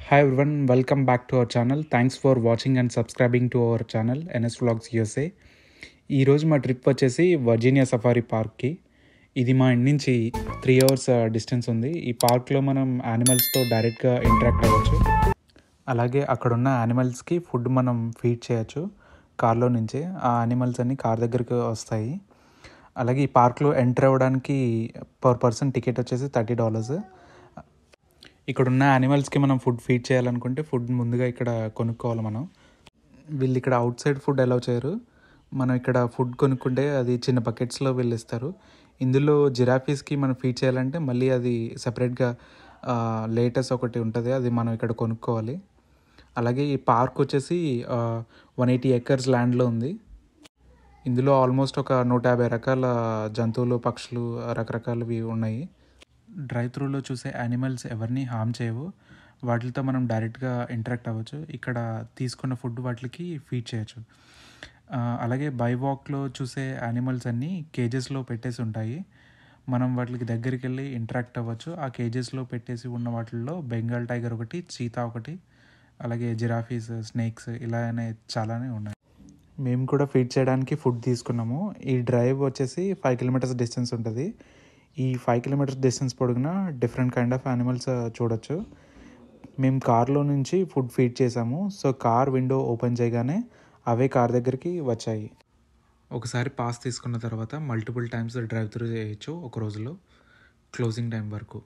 Hi everyone, welcome back to our channel. Thanks for watching and subscribing to our channel NS Vlogs USA. ఈరోజు మా trip వచ్చేసి Virginia safari పార్క్కి ఇది మా ఇంటి నుంచి త్రీ అవర్స్ డిస్టెన్స్ ఉంది ఈ పార్క్లో మనం యానిమల్స్తో డైరెక్ట్గా ఇంటరాక్ట్ అవ్వచ్చు అలాగే అక్కడ ఉన్న యానిమల్స్కి ఫుడ్ మనం ఫీడ్ చేయొచ్చు కార్లో నుంచే ఆ యానిమల్స్ అన్ని కార్ దగ్గరికి వస్తాయి అలాగే ఈ పార్క్లో ఎంటర్ అవ్వడానికి పర్ పర్సన్ టికెట్ వచ్చేసి థర్టీ డాలర్స్ ఇక్కడ ఉన్న యానిమల్స్కి మనం ఫుడ్ ఫీడ్ చేయాలనుకుంటే ఫుడ్ ముందుగా ఇక్కడ కొనుక్కోవాలి మనం వీళ్ళు ఇక్కడ అవుట్ సైడ్ ఫుడ్ అలౌ చేయరు మనం ఇక్కడ ఫుడ్ కొనుక్కుంటే అది చిన్న బకెట్స్లో వీళ్ళు ఇస్తారు ఇందులో జిరాఫీస్కి మనం ఫీడ్ చేయాలంటే మళ్ళీ అది సపరేట్గా లేటెస్ట్ ఒకటి ఉంటుంది అది మనం ఇక్కడ కొనుక్కోవాలి అలాగే ఈ పార్క్ వచ్చేసి వన్ ఎయిటీ ఎకర్స్ ల్యాండ్లో ఉంది ఇందులో ఆల్మోస్ట్ ఒక నూట యాభై రకాల జంతువులు పక్షులు రకరకాలవి ఉన్నాయి డ్రైవ్ త్రూలో చూసే యానిమల్స్ ఎవరిని హామ్ చేయవు వాటితో మనం డైరెక్ట్గా ఇంటరాక్ట్ అవ్వచ్చు ఇక్కడ తీసుకున్న ఫుడ్ వాటికి ఫీడ్ చేయొచ్చు ఆ, అలాగే బై వాక్లో చూసే యానిమల్స్ అన్నీ కేజెస్లో పెట్టేసి ఉంటాయి మనం వాటికి దగ్గరికి వెళ్ళి ఇంటరాక్ట్ అవ్వచ్చు ఆ కేజెస్లో పెట్టేసి ఉన్న వాటిల్లో బెంగాల్ టైగర్ ఒకటి చీతా ఒకటి అలాగే జిరాఫీస్ స్నేక్స్ ఇలానే చాలానే ఉన్నాయి మేము కూడా ఫీడ్ చేయడానికి ఫుడ్ తీసుకున్నాము ఈ డ్రైవ్ వచ్చేసి ఫైవ్ కిలోమీటర్స్ డిస్టెన్స్ ఉంటుంది ఈ ఫైవ్ కిలోమీటర్స్ డిస్టెన్స్ పొడుగున డిఫరెంట్ కైండ్ ఆఫ్ యానిమల్స్ చూడొచ్చు మేము కార్లో నుంచి ఫుడ్ ఫీడ్ చేసాము సో కార్ విండో ఓపెన్ చేయగానే అవే కార్ దగ్గరికి వచ్చాయి ఒకసారి పాస్ తీసుకున్న తర్వాత మల్టిపుల్ టైమ్స్ డ్రైవ్ త్రూ చేయొచ్చు ఒక రోజులో క్లోజింగ్ టైం వరకు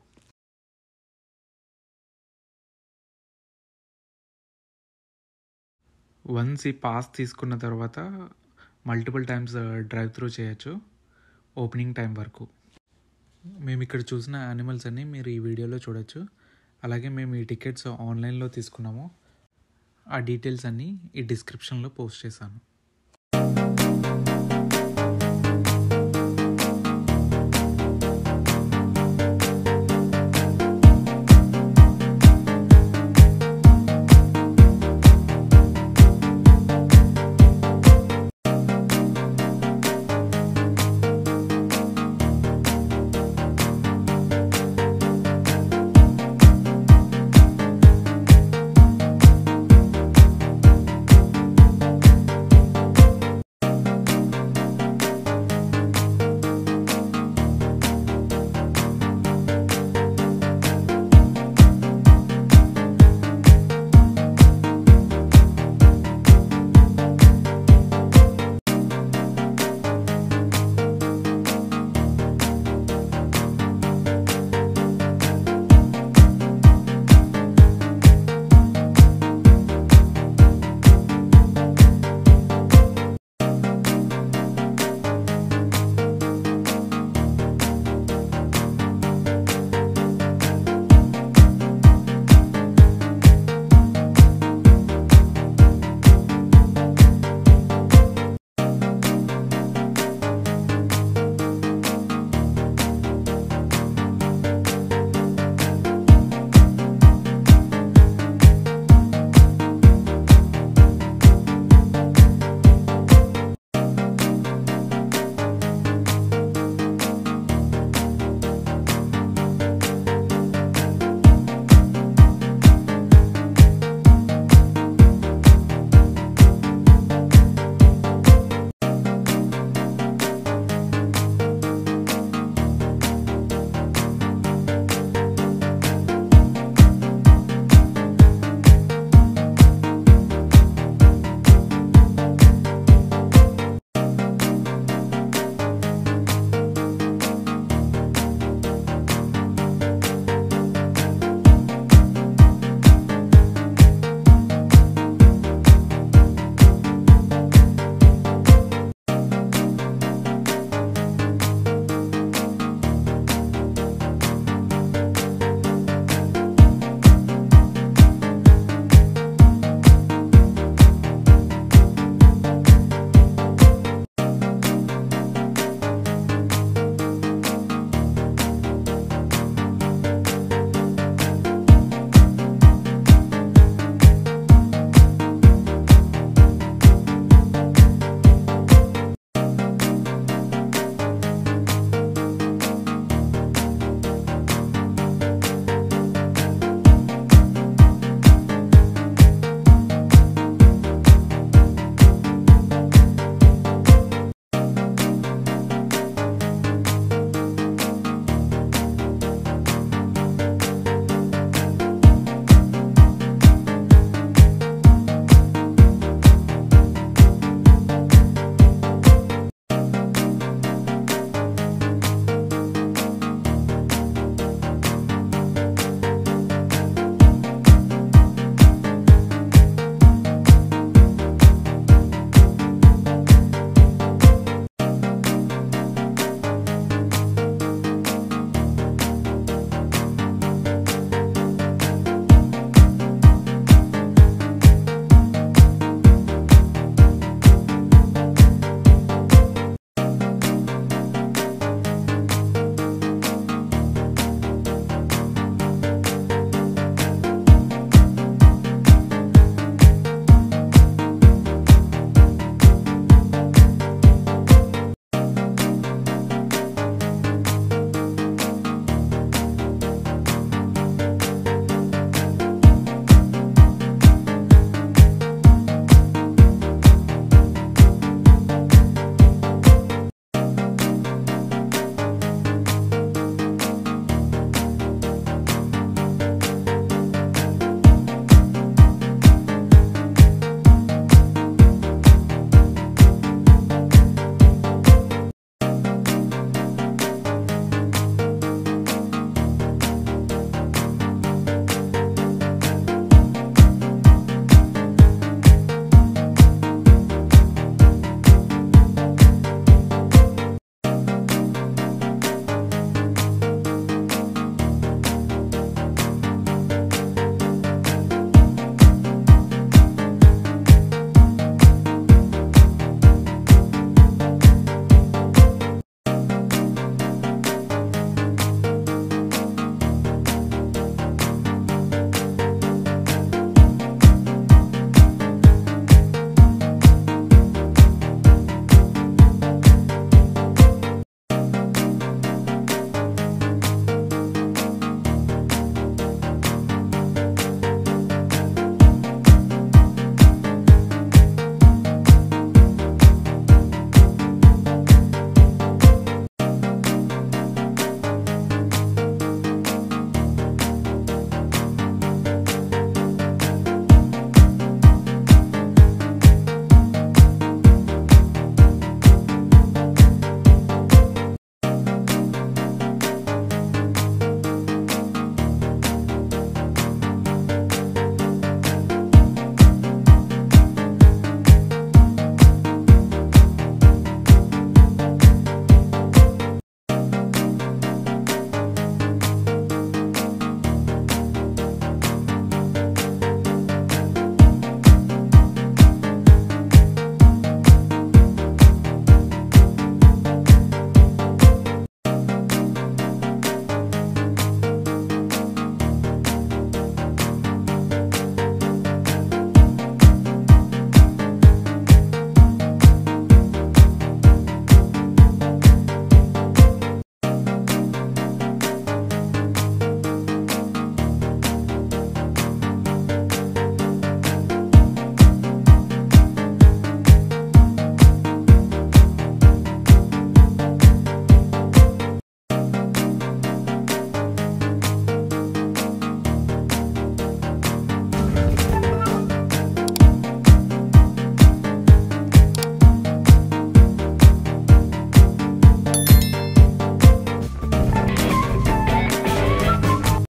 వన్స్ ఈ పాస్ తీసుకున్న తర్వాత మల్టిపుల్ టైమ్స్ డ్రైవ్ త్రూ చేయొచ్చు ఓపెనింగ్ టైం వరకు మేము ఇక్కడ చూసిన యానిమల్స్ అన్నీ మీరు ఈ వీడియోలో చూడొచ్చు అలాగే మేము ఈ టికెట్స్ ఆన్లైన్లో తీసుకున్నాము ఆ డీటెయిల్స్ అన్నీ ఈ డిస్క్రిప్షన్లో పోస్ట్ చేశాను